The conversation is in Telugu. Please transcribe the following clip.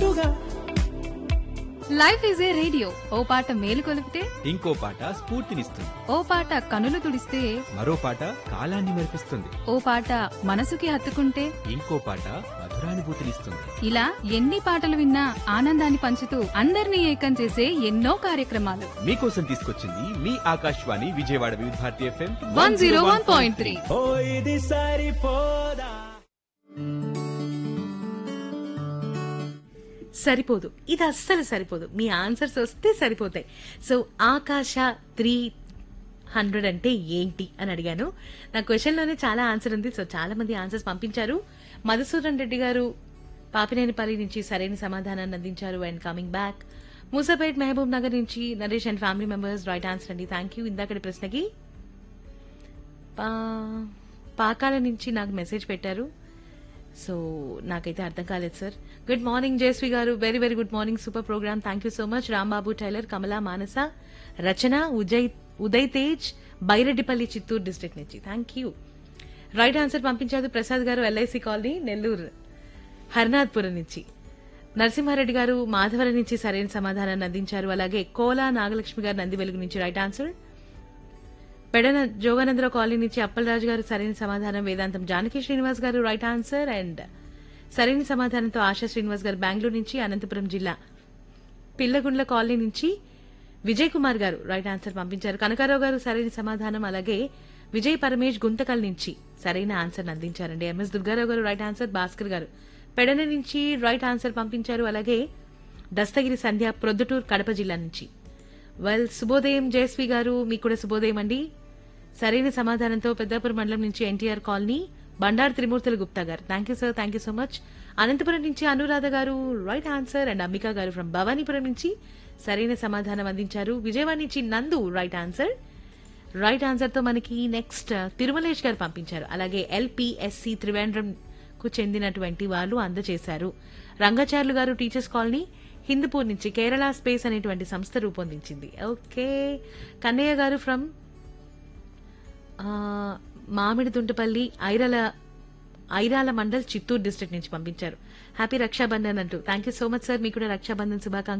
తోడుగా లైఫ్ ఈజ్ ఏ రేడియో ఓ పాట మేలు కొలిపితే ఇంకో పాట స్ఫూర్తినిస్తుంది ఓ పాట కనులు తుడిస్తే మరో పాట కాలాన్ని మెరిపిస్తుంది ఓ పాట మనసుకి హత్తుకుంటే ఇంకో పాట మధురానుభూతినిస్తుంది ఇలా ఎన్ని పాటలు విన్నా ఆనందాన్ని పంచుతూ అందరినీ ఏకం చేసే ఎన్నో కార్యక్రమాలు మీకోసం తీసుకొచ్చింది మీ Akashvani Vijayawada Vividh Bharati FM one zero one point three ఓ ఇది సరిపోదా సరిపోదు ఇది అస్సలు సరిపోదు మీ ఆన్సర్స్ వస్తే సరిపోతాయి సో ఆకాశ త్రీ హండ్రెడ్ అంటే ఏంటి అని అడిగాను నా క్వశ్చన్లోనే చాలా ఆన్సర్ ఉంది సో చాలా మంది ఆన్సర్స్ పంపించారు మధుసూదన్ రెడ్డి గారు పాపినేనిపల్లి నుంచి సరైన సమాధానాన్ని అందించారు and coming back Moosapet Mahabubnagar నుంచి Naresh and family members right answer అండి థ్యాంక్ యూ ఇందాకటి ప్రశ్నకి పా- పాకాల నుంచి నాకు మెసేజ్ పెట్టారు సో నాకైతే అర్థం కాలేదు సార్ గుడ్ మార్నింగ్ జయశ్రీ గారు very very good morning super programme thank you so much Rambabu tailor Kamala Manasa Rachana ఉజయ్ ఉదయ్ తేజ్ బైరెడ్డిపల్లి చిత్తూరు డిస్ట్రిక్ట్ నుంచి థ్యాంక్ యూ రైట్ ఆన్సర్ పంపించారు ప్రసాద్ గారు ఎల్ఐసి కాలనీ నెల్లూరు హర్నాథ్పురం నుంచి నరసింహారెడ్డి గారు మాధవరం నుంచి సరైన సమాధానాన్ని అందించారు అలాగే కోలా నాగలక్ష్మి గారు నంది వెలుగు నుంచి right answer Pedana Joganandarao colony నుంచి అప్పలరాజు గారు సరైన సమాధానం వేదాంతం జానకి శ్రీనివాస్ గారు రైట్ ఆన్సర్ అండ్ సరైన సమాధానంతో ఆశా శ్రీనివాస్ గారు బెంగళూరు నుంచి అనంతపురం జిల్లా పిల్లగుండ్ల కాలనీ నుంచి విజయ్ కుమార్ గారు రైట్ ఆన్సర్ పంపించారు కనకారావు గారు సరైన సమాధానం అలాగే విజయ్ పరమేష్ గుంతకల్ నుంచి సరైన ఆన్సర్ అందించారండి ఎంఎస్ దుర్గారావు గారు రైట్ ఆన్సర్ భాస్కర్ గారు పెడన నుంచి రైట్ ఆన్సర్ పంపించారు అలాగే దస్తగిరి సంధ్య ప్రొద్దుటూరు కడప జిల్లా నుంచి వెల్ శుభోదయం జయశ్రీ గారు మీకు కూడా శుభోదయం అండి సరైన సమాధానంతో పెద్దాపురం మండలం నుంచి ఎన్టీఆర్ కాలనీ బండారు త్రిమూర్తుల గుప్తా గారు thank you sir thank you so much Anantapur నుంచి అనురాధ గారు రైట్ ఆన్సర్ అండ్ అంబికా గారు ఫ్రమ్ భవానీపురం నుంచి సరైన సమాధానం అందించారు విజయవాడ నుంచి నందు రైట్ ఆన్సర్ రైట్ ఆన్సర్ తో మనకి నెక్స్ట్ తిరుమలేష్ గారు పంపించారు అలాగే ఎల్పిఎస్సి త్రివేంద్రం కు చెందినటువంటి వాళ్ళు అందజేశారు రంగాచార్యులు గారు టీచర్స్ కాలనీ హిందూపూర్ నుంచి కేరళ స్పేస్ అనేటువంటి సంస్థ రూపొందించింది ఓకే కన్నయ్య గారు ఫ్రమ్ మామిడి తుంటపల్లి ఐరల ఐరాల మండల్ చిత్తూరు డిస్ట్రిక్ట్ నుంచి పంపించారు హ్యాపీ రక్షాబంధన్ అంటూ thank you so much sir మీకు కూడా రక్షాబంధన్ శుభాకాంక్షలు